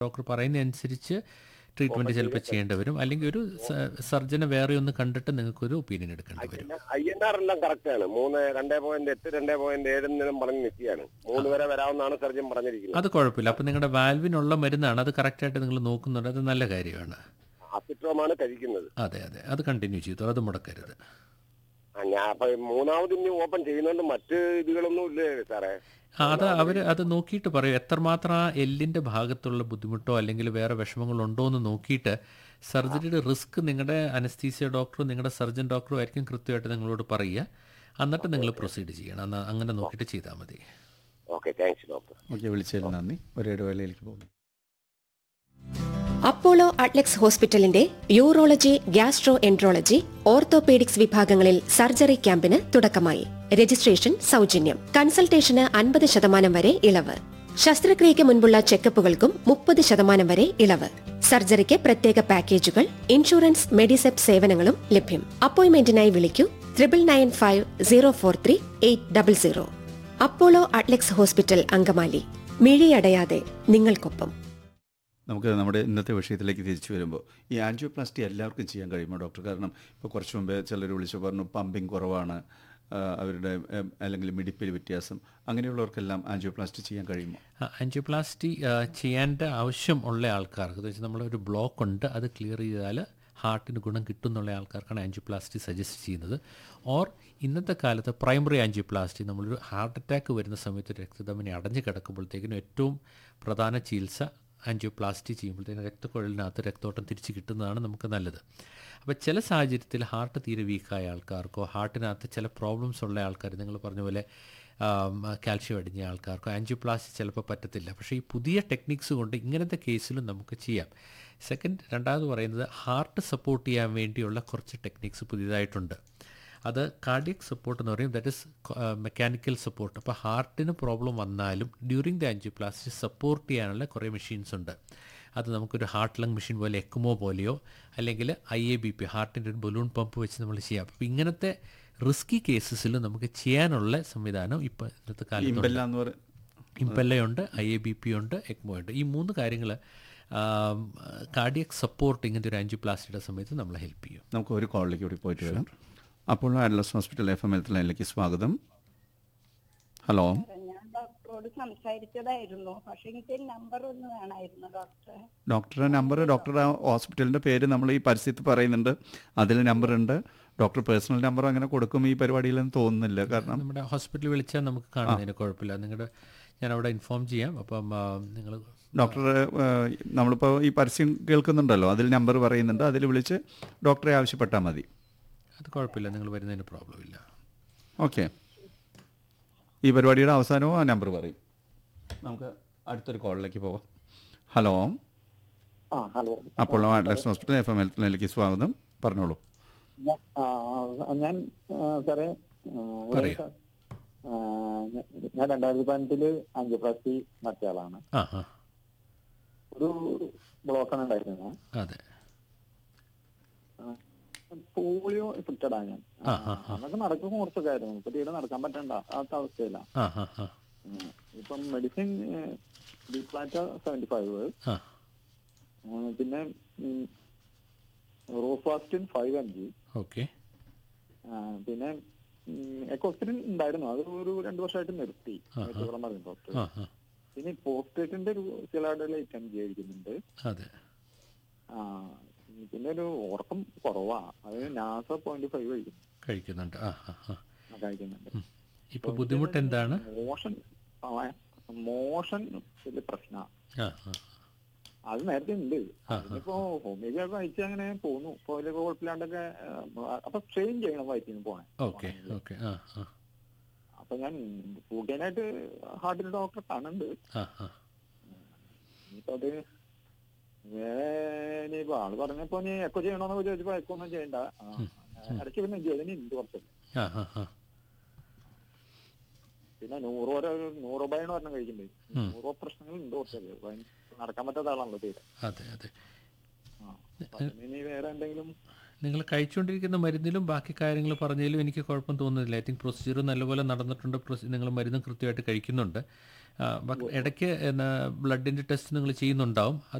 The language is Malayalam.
ഡോക്ടർ പറയുന്ന അനുസരിച്ച് ട്രീറ്റ്മെൻറ്റ് ചിലപ്പോൾ ചെയ്യേണ്ടി വരും അല്ലെങ്കിൽ ഒരു സർജനെ വേറെ ഒന്ന് കണ്ടിട്ട് നിങ്ങൾക്കൊരു ഒപ്പീനിയൻ എടുക്കേണ്ടി വരും പിന്നെ ഐ എൻ ആർ എല്ലാം കറക്റ്റ് ആണ് മൂന്ന് രണ്ടേ പോയിന്റ് എട്ട് രണ്ടേ പോയിന്റ് ഏഴ് എന്നും പറഞ്ഞ് നിൽക്കുകയാണ് മൂന്ന് വരെ വരാമെന്നാണ് സർജൻ പറഞ്ഞിരിക്കുന്നത് അത് കുഴപ്പമില്ല അപ്പോൾ നിങ്ങളുടെ വാൽവിനുള്ള മരുന്നാണ് അത് കറക്റ്റായിട്ട് നിങ്ങൾ നോക്കുന്നുണ്ട് അത് നല്ല കാര്യമാണ് അസിട്രോമാണ് കഴിക്കുന്നത് അതെ അതെ അത് കണ്ടിന്യൂ ചെയ്തു അത് മുടക്കരുത് ആ, ഞാൻ അപ്പൊ മൂന്നാമത് ഇനി ഓപ്പൺ ചെയ്യുന്നോണ്ട് മറ്റ് ഇതുകളൊന്നും ഇല്ലേ സാറേ ആ, അത് അവർ അത് നോക്കിയിട്ട് പറയും എത്രമാത്രം ആ എല്ലിൻ്റെ ഭാഗത്തുള്ള ബുദ്ധിമുട്ടോ അല്ലെങ്കിൽ വേറെ വിഷമങ്ങളോ ഉണ്ടോ എന്ന് നോക്കിയിട്ട് സർജറിയുടെ റിസ്ക് നിങ്ങളുടെ അനസ്തീസിയ ഡോക്ടറും നിങ്ങളുടെ സർജൻ ഡോക്ടറും ആയിരിക്കും കൃത്യമായിട്ട് നിങ്ങളോട് പറയുക എന്നിട്ട് നിങ്ങൾ പ്രൊസീഡ് ചെയ്യണം അന്ന് അങ്ങനെ നോക്കിയിട്ട് ചെയ്താൽ മതി ഓക്കെ താങ്ക്സ് ഡോക്ടർ ഓക്കെ വിളിച്ചതിൽ നന്ദി ഒരു ഇടവേളയിലേക്ക് പോകുന്നു അപ്പോളോ അട്ലക്സ് ഹോസ്പിറ്റലിന്റെ യൂറോളജി ഗ്യാസ്ട്രോ എൻട്രോളജി ഓർത്തോപീഡിക്സ് വിഭാഗങ്ങളിൽ സർജറി ക്യാമ്പിന് തുടക്കമായി രജിസ്ട്രേഷൻ സൗജന്യം കൺസൾട്ടേഷന് അൻപത് ശതമാനം വരെ ഇളവ് ശസ്ത്രക്രിയയ്ക്ക് മുൻപുള്ള ചെക്കപ്പുകൾക്കും മുപ്പത് ശതമാനം വരെ ഇളവ് സർജറിക്ക് പ്രത്യേക പാക്കേജുകൾ ഇൻഷുറൻസ് മെഡിസെപ് സേവനങ്ങളും ലഭ്യം അപ്പോയിന്റ്മെന്റിനായി വിളിക്കൂ triple nine five zero four three eight double zero Apollo Adlux hospital Angamaly മിഴിയടയാതെ നിങ്ങൾക്കൊപ്പം നമുക്ക് നമ്മുടെ ഇന്നത്തെ വിഷയത്തിലേക്ക് തിരിച്ചു വരുമ്പോൾ ഈ ആൻജിയോപ്ലാസ്റ്റി എല്ലാവർക്കും ചെയ്യാൻ കഴിയുമോ ഡോക്ടർ കാരണം ഇപ്പോൾ കുറച്ച് മുമ്പേ ചിലർ വിളിച്ചു പറഞ്ഞു പമ്പിങ് കുറവാണ് ആ, അവരുടെ ഉം, അല്ലെങ്കിൽ മിടിപ്പിൽ വ്യത്യാസം അങ്ങനെയുള്ളവർക്കെല്ലാം ആൻജിയോപ്ലാസ്റ്റി ചെയ്യാൻ കഴിയുമോ ആൻജിയോപ്ലാസ്റ്റി ചെയ്യേണ്ട ആവശ്യം ഉള്ള ആൾക്കാർക്ക് എന്ന് വെച്ചാൽ നമ്മളൊരു ബ്ലോക്ക് ഉണ്ട് അത് ക്ലിയർ ചെയ്താൽ ഹാർട്ടിന് ഗുണം കിട്ടും എന്നുള്ള ആൾക്കാർക്കാണ് ആൻജിയോപ്ലാസ്റ്റി സജസ്റ്റ് ചെയ്യുന്നത് ഓർ ഇന്നത്തെ കാലത്ത് പ്രൈമറി ആൻജിയോപ്ലാസ്റ്റി നമ്മളൊരു ഹാർട്ട് അറ്റാക്ക് വരുന്ന സമയത്ത് രക്തധമനി അടഞ്ഞു കിടക്കുമ്പോഴത്തേക്കിനും ഏറ്റവും പ്രധാന ചികിത്സ ആൻജിയോപ്ലാസ്റ്റി ചെയ്യുമ്പോഴത്തേക്കും രക്തക്കുഴലിനകത്ത് രക്തോട്ടം തിരിച്ച് കിട്ടുന്നതാണ് നമുക്ക് നല്ലത് അപ്പോൾ ചില സാഹചര്യത്തിൽ ഹാർട്ട് തീരെ വീക്കായ ആൾക്കാർക്കോ ഹാർട്ടിനകത്ത് ചില പ്രോബ്ലംസ് ഉള്ള ആൾക്കാർ നിങ്ങൾ പറഞ്ഞ പോലെ കാൽഷ്യം അടിഞ്ഞ ആൾക്കാർക്കോ ആൻജിയോപ്ലാസ്റ്റി ചിലപ്പോൾ പറ്റത്തില്ല പക്ഷേ ഈ പുതിയ ടെക്നിക്സ് കൊണ്ട് ഇങ്ങനത്തെ കേസിലും നമുക്ക് ചെയ്യാം സെക്കൻഡ് രണ്ടാമത് പറയുന്നത് ഹാർട്ട് സപ്പോർട്ട് ചെയ്യാൻ വേണ്ടിയുള്ള കുറച്ച് ടെക്നിക്സ് പുതിയതായിട്ടുണ്ട് അത് കാർഡിയക് സപ്പോർട്ട് എന്ന് പറയും ദാറ്റ് ഇസ് മെക്കാനിക്കൽ സപ്പോർട്ട് അപ്പോൾ ഹാർട്ടിന് പ്രോബ്ലം വന്നാലും ഡ്യൂറിങ് ദ ആൻജിയോപ്ലാസ്റ്റി സപ്പോർട്ട് ചെയ്യാനുള്ള കുറേ മെഷീൻസ് ഉണ്ട് അത് നമുക്കൊരു ഹാർട്ട് ലങ് മെഷീൻ പോലെ എക്കുമോ പോലെയോ അല്ലെങ്കിൽ ഐ എ ബി പി ഹാർട്ടിൻ്റെ ഒരു ബലൂൺ പമ്പ് വെച്ച് നമ്മൾ ചെയ്യാം അപ്പോൾ ഇങ്ങനത്തെ റിസ്കി കേസസിൽ നമുക്ക് ചെയ്യാനുള്ള സംവിധാനം ഇപ്പോൾ ഇന്നത്തെ കാലത്ത് ഇമ്പല്ല എന്ന് പറ ഇമ്പല്ലയുണ്ട് ഐ എ ബി പി ഉണ്ട് എക്മോ ഉണ്ട് ഈ മൂന്ന് കാര്യങ്ങൾ കാർഡിയക് സപ്പോർട്ട് ഇങ്ങനത്തെ ഒരു ആൻജിയോപ്ലാസ്റ്റിയുടെ സമയത്ത് നമ്മളെ ഹെൽപ്പ് ചെയ്യും നമുക്ക് ഒരു കോളിലേക്ക് കൂടി പോയിട്ട് വരാം അപ്പോൾ Adlux hospital F M health ലൈനിലേക്ക് സ്വാഗതം ഹലോ ഞാൻ ഡോക്ടറോട് സംസാരിച്ചതായിരുന്നു പക്ഷെ എനിക്ക് നമ്പർ ഒന്ന് വേണമായിരുന്നു ഡോക്ടറെ ഡോക്ടറുടെ നമ്പർ ഡോക്ടറുടെ ഹോസ്പിറ്റലിൻ്റെ പേര് നമ്മൾ ഈ പരസ്യത്തിൽ പറയുന്നുണ്ട് അതിൽ നമ്പർ ഉണ്ട് ഡോക്ടർ പേഴ്സണൽ നമ്പർ അങ്ങനെ കൊടുക്കും ഈ പരിപാടിയിലെന്ന് തോന്നുന്നില്ല കാരണം നമ്മുടെ ഹോസ്പിറ്റലിൽ വിളിച്ചാൽ നമുക്ക് കാണുന്നതിന് കുഴപ്പമില്ല നിങ്ങളുടെ ഞാൻ അവിടെ ഇൻഫോം ചെയ്യാം അപ്പം നിങ്ങൾ ഡോക്ടർ നമ്മളിപ്പോൾ ഈ പരസ്യം കേൾക്കുന്നുണ്ടല്ലോ അതിൽ നമ്പർ പറയുന്നുണ്ട് അതിൽ വിളിച്ച് ഡോക്ടറെ ആവശ്യപ്പെട്ടാൽ മതി അത് കുഴപ്പമില്ല നിങ്ങൾ വരുന്നതിന് പ്രോബ്ലം ഇല്ല ഓക്കെ ഈ പരിപാടിയുടെ അവസാനവും ആ നമ്പർ പറയും നമുക്ക് അടുത്തൊരു കോളിലേക്ക് പോകാം ഹലോ ആ ഹലോ അപ്പോൾ Adlux hospital F M health ലൈനിലേക്ക് സ്വാഗതം പറഞ്ഞോളൂ ഞാ- ആ, ഞാൻ ആ, സാറേ ആ, ഒരു പറയൂ. സ- ആ, ഞ- ഞാൻ രണ്ടായിരത്തി പതിനെട്ടില് അഞ്ചോപ്ലാസ്റ്റി നടത്തിയ ആളാണ് ആ ആ ഒരു ബ്ലോക്കാണ് ഉണ്ടായിരുന്നത് അതെ പോളിയോ എഫക്റ്റഡ് ആണ് ഞാൻ ആ, ആ, ആ. അന്നൊക്കെ നടക്കുന്ന കുറച്ചൊക്കെ ആയിരുന്നു ഇപ്പൊ തീരെ നടക്കാൻ പറ്റണ്ട ആ അവസ്ഥയില്ല ആ ആ ആ ഇപ്പം മെഡിസിൻ ഡിപ്ലാറ്റ സെവന്റി ഫൈവ് ആ പിന്നെ റോഫാസ്റ്റിൻ ഫൈവ് എം ജി ഓക്കെ ആ, പിന്നെ എക്കോസ്റ്റിൻ ഉണ്ടായിരുന്നു അത് ഒരു രണ്ടു വർഷമായിട്ട് നിർത്തി ആ, ആ. പറഞ്ഞു ഡോക്ടർ ആ ആ പിന്നെ പോസ്റ്റേറ്റിന്റെ ഒരു ചില ഐറ്റം കഴിക്കുന്നുണ്ട് അതെ ആ പിന്നെ ഒരു ഉറക്കം കുറവാ അത് നാസ പോയിന്റ് ഫൈവ് കഴിക്കും കഴിക്കുന്നുണ്ട് ആ ആ ആ ആ, കഴിക്കുന്നുണ്ട് ഇപ്പോൾ ബുദ്ധിമുട്ട് എന്താണ് മോഷൻ മോഷൻ വലിയ പ്രശ്ന ആ ആ അത് നേരത്തെ ഉണ്ട് ആ. അതിനിപ്പോ ഹോമിയോ കഴിച്ച് അങ്ങനെ പോന്നു ഇപ്പൊ വലിയ കുഴപ്പമില്ലാണ്ടൊക്കെ ആ, അപ്പൊ ട്രെയിൻ ചെയ്യണം വയറ്റിന് പോണേ ഓക്കെ ഓക്കെ ആ ആ അപ്പൊ ഞാൻ കൂട്ടിയനായിട്ട് ഹാർട്ടിന്റെ ഡോക്ടറെ കാണുന്നുണ്ട് ആ ആ ഇനിയിപ്പോ അത് വേറെ ഇനിയിപ്പോ ആള് പറഞ്ഞപ്പോ നീ എക്കോ ചെയ്യണോന്നൊക്കെ ചോദിച്ചപ്പോ എക്കോ ഒന്നും ചെയ്യണ്ട ആ, ഇടയ്ക്ക് പിന്നെ നെഞ്ചുവേദന ഉണ്ട് കുറച്ച് ആ ആ ആ പിന്നെ നൂറോ നൂറോ ബൈന്ന് പറഞ്ഞ കഴിക്കുന്നുണ്ട് ഉം. നൂറോ പ്രശ്നങ്ങൾ ഉണ്ട് കുറച്ചൊക്കെ ഭയ- നടക്കാൻ പറ്റാത്ത ആളാണല്ലോ തീരെ അതെ അതെ ആ അപ്പൊ അതിന് ഇനി വേറെ എന്തെങ്കിലും നിങ്ങൾ കഴിച്ചുകൊണ്ടിരിക്കുന്ന മരുന്നിലും ബാക്കി കാര്യങ്ങൾ പറഞ്ഞതിലും എനിക്ക് കുഴപ്പം തോന്നുന്നില്ല ഐ തിങ്ക് പ്രൊസീജിയർ നല്ലപോലെ നടന്നിട്ടുണ്ട് നിങ്ങൾ മരുന്ന് കൃത്യമായിട്ട് കഴിക്കുന്നുണ്ട് ആ, ബ- ഇടയ്ക്ക് ബ്ലഡിൻ്റെ ടെസ്റ്റ് നിങ്ങൾ ചെയ്യുന്നുണ്ടാവും